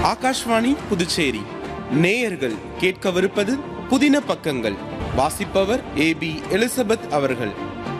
ஆகாஷ்வாணி புதுச்சேரி நேயர்கள் கேட்கவிருப்பது புதின பக்கங்கள் வாசிப்பவர் ஏ பி எலிசபெத் அவர்கள்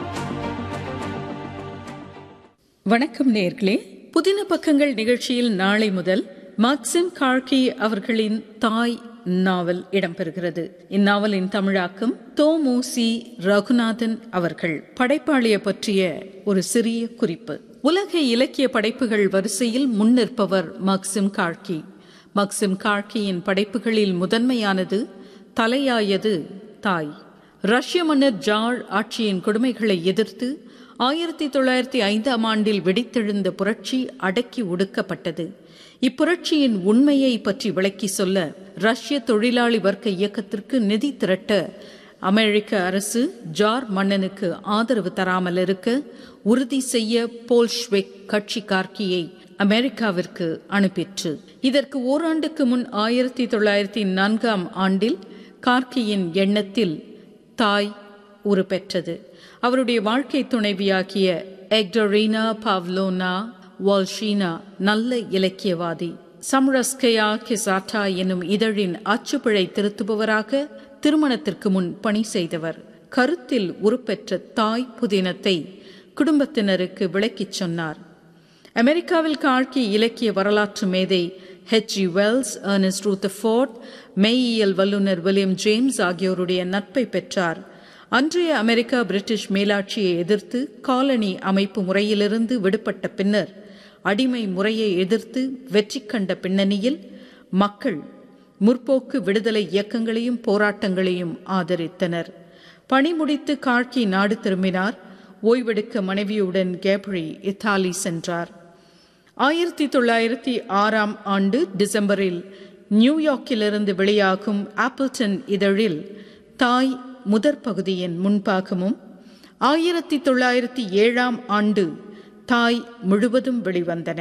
வணக்கம் நேர்களே புதின பக்கங்கள் நிகழ்ச்சியில் நாளை முதல் மாக்சிம் கார்கி அவர்களின் தாய் நாவல் இடம்பெறுகிறது இந்நாவலின் தமிழாக்கம் தோமோசி ரகுநாதன் அவர்கள் படைப்பாளிய பற்றிய ஒரு சிறிய குறிப்பு உலக இலக்கிய படைப்புகள் வரிசையில் முன்னிற்பவர் மக்சிம் கார்கி மக்சிம் கார்கியின் படைப்புகளில் முதன்மையானது தலையாயது தாய் ரஷ்ய மன்னர் ஜார் ஆட்சியின் கொடுமைகளை எதிர்த்து ஆயிரத்தி தொள்ளாயிரத்தி ஐந்தாம் ஆண்டில் வெடித்தெழுந்த புரட்சி அடக்கி ஒடுக்கப்பட்டது இப்புரட்சியின் உண்மையை பற்றி விளக்கி சொல்ல ரஷ்ய தொழிலாளி வர்க்க இயக்கத்திற்கு நிதி திரட்ட அமெரிக்க அரசு ஜார் மன்னனுக்கு ஆதரவு தராமல் இருக்க உறுதி செய்ய போல்ஷ்வெக் கட்சி கார்கியை அமெரிக்காவிற்கு அனுப்பிற்று இதற்கு ஓராண்டுக்கு முன் ஆயிரத்தி தொள்ளாயிரத்தி நான்காம் ஆண்டில் கார்கியின் எண்ணத்தில் தாய் உருப்பெற்றது அவருடைய வாழ்க்கை துணைவியாகிய எக்டரீனா பாவ்லோனா வால்ஷீனா நல்ல இலக்கியவாதி சம்ரஸ்கயா கிசாட்டா என்னும் இதழின் அச்சுப்பிழை திருத்துபவராக திருமணத்திற்கு முன் பணி செய்தவர் கருத்தில் உருப்பெற்ற தாய் புதினத்தை குடும்பத்தினருக்கு விளக்கிச் சொன்னார் அமெரிக்காவில் காழ்கி இலக்கிய வரலாற்று மேதை H G Wells Ernest Rutherford மெய்யியல் வல்லுநர் வில்லியம் ஜேம்ஸ் ஆகியோருடைய நட்பை பெற்றார் அன்றைய அமெரிக்கா பிரிட்டிஷ் மேலாட்சியை எதிர்த்து காலனி அமைப்பு முறையிலிருந்து விடுபட்ட பின்னர் அடிமை முறையை எதிர்த்து வெற்றி கண்ட பின்னணியில் மக்கள் முற்போக்கு விடுதலை இயக்கங்களையும் போராட்டங்களையும் ஆதரித்தனர் பணி முடித்து காழ்கி நாடு திரும்பினார் ஓய்வெடுக்க மனைவியுடன் கேப்ரி இத்தாலி சென்றார் ஆயிரத்தி தொள்ளாயிரத்தி ஆறாம் ஆண்டு டிசம்பரில் நியூயார்க்கிலிருந்து வெளியாகும் ஆப்பிள்டன் இதழில் தாய் முதற் பகுதியின் முன்பாகமும் ஆயிரத்தி தொள்ளாயிரத்தி ஏழாம் ஆண்டு தாய் முழுவதும் வெளிவந்தன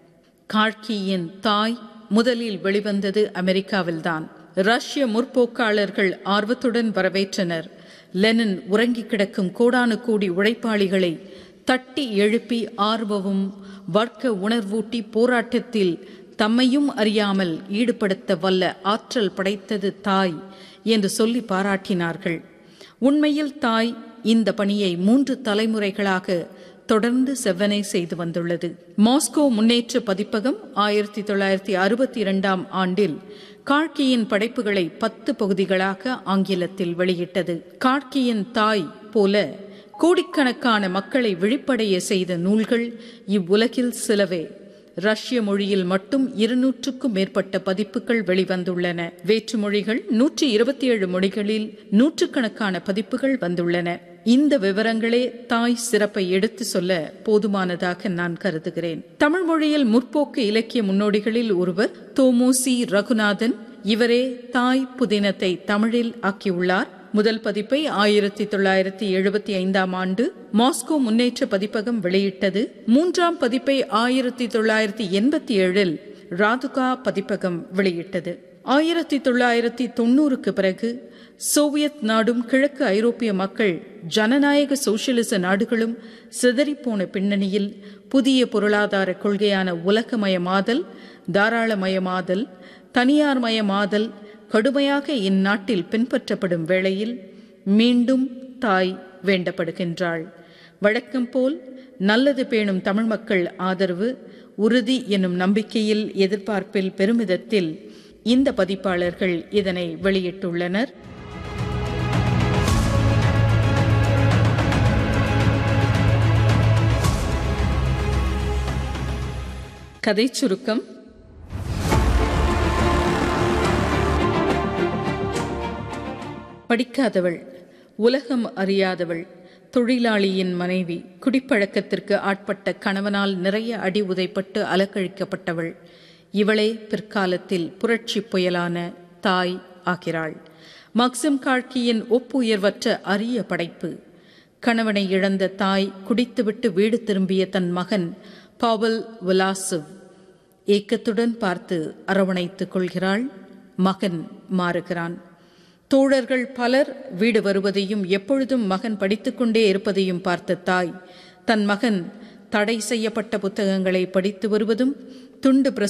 காழ்கியின் தாய் முதலில் வெளிவந்தது அமெரிக்காவில்தான் ரஷ்ய முற்போக்காளர்கள் ஆர்வத்துடன் வரவேற்றனர் லெனின் உறங்கி கிடக்கும் கோடானு கோடி உழைப்பாளிகளை தட்டி எழுப்பி ஆர்வமும் வர்க்க உணர்வூட்டி போராட்டத்தில் தம்மையும் அறியாமல் ஈடுபடுத்த வல்ல ஆற்றல் படைத்தது தாய் என்று சொல்லி பாராட்டினார்கள் உண்மையில் தாய் இந்த பணியை மூன்று தலைமுறைகளாக தொடர்ந்து செவ்வனை செய்து வந்துள்ளது மாஸ்கோ முன்னேற்ற பதிப்பகம் ஆயிரத்தி தொள்ளாயிரத்தி அறுபத்தி இரண்டாம் ஆண்டில் கார்கியின் படைப்புகளை பத்து பகுதிகளாக ஆங்கிலத்தில் வெளியிட்டது கார்கியின் தாய் போல கோடிக்கணக்கான மக்களை விழிப்படைய செய்த நூல்கள் இவ்வுலகில் சிலவே ரஷ்ய மொழியில் மட்டும் இருநூற்றுக்கும் மேற்பட்ட பதிப்புகள் வெளிவந்துள்ளன வேற்று மொழிகள் நூற்றி இருபத்தி ஏழு மொழிகளில் நூற்றுக்கணக்கான பதிப்புகள் வந்துள்ளன இந்த விவரங்களே தாய் சிறப்பை எடுத்து சொல்ல போதுமானதாக நான் கருதுகிறேன் தமிழ் மொழியில் முற்போக்கு இலக்கிய முன்னோடிகளில் ஒருவர் தோமோசி ரகுநாதன் இவரே தாய் புதினத்தை தமிழில் ஆக்கியுள்ளார் முதல் பதிப்பை ஆயிரத்தி தொள்ளாயிரத்தி எழுபத்தி ஐந்தாம் ஆண்டு மாஸ்கோ முன்னேற்ற பதிப்பகம் வெளியிட்டது மூன்றாம் பதிப்பை ஆயிரத்தி தொள்ளாயிரத்தி எண்பத்தி ஏழில் ராதுகா பதிப்பகம் வெளியிட்டது ஆயிரத்தி தொள்ளாயிரத்தி தொண்ணூறுக்கு பிறகு சோவியத் நாடும் கிழக்கு ஐரோப்பிய மக்கள் ஜனநாயக சோசியலிச நாடுகளும் சிதறிப்போன பின்னணியில் புதிய பொருளாதார கொள்கையான உலகமயமாதல் தாராளமயமாதல் தனியார்மயமாதல் கடுமையாக இந்நாட்டில் பின்பற்றப்படும் வேளையில் மீண்டும் தாய் வேண்டப்படுகின்றாள் வழக்கம் போல் நல்லது பேணும் தமிழ் மக்கள் ஆதரவு உறுதி என்னும் நம்பிக்கையில் எதிர்பார்ப்பில் பெருமிதத்தில் இந்த பதிப்பாளர்கள் இதனை வெளியிட்டுள்ளனர் கதை சுருக்கம் படிக்காதவள் உலகம் அறியாதவள் தொழிலாளியின் மனைவி குடிப்பழக்கத்திற்கு ஆட்பட்ட கணவனால் நிறைய அடி உதைப்பட்டு அலக்கழிக்கப்பட்டவள் இவளே பிற்காலத்தில் புரட்சி புயலான தாய் ஆகிறாள் மக்சிம் காழ்கியின் ஒப்புயர்வற்ற அரிய படைப்பு கணவனை இழந்த தாய் குடித்துவிட்டு வீடு திரும்பிய தன் மகன் பாவல் விலாசுவ் ஏக்கத்துடன் பார்த்து அரவணைத்துக் கொள்கிறாள் மகன் மாறுகிறான் தோழர்கள் பலர் வீடு வருவதையும் எப்பொழுதும் மகன் படித்துக்கொண்டே இருப்பதையும் பார்த்த தாய் தன் மகன் தடை செய்யப்பட்ட புத்தகங்களை படித்து வருவதும் துண்டு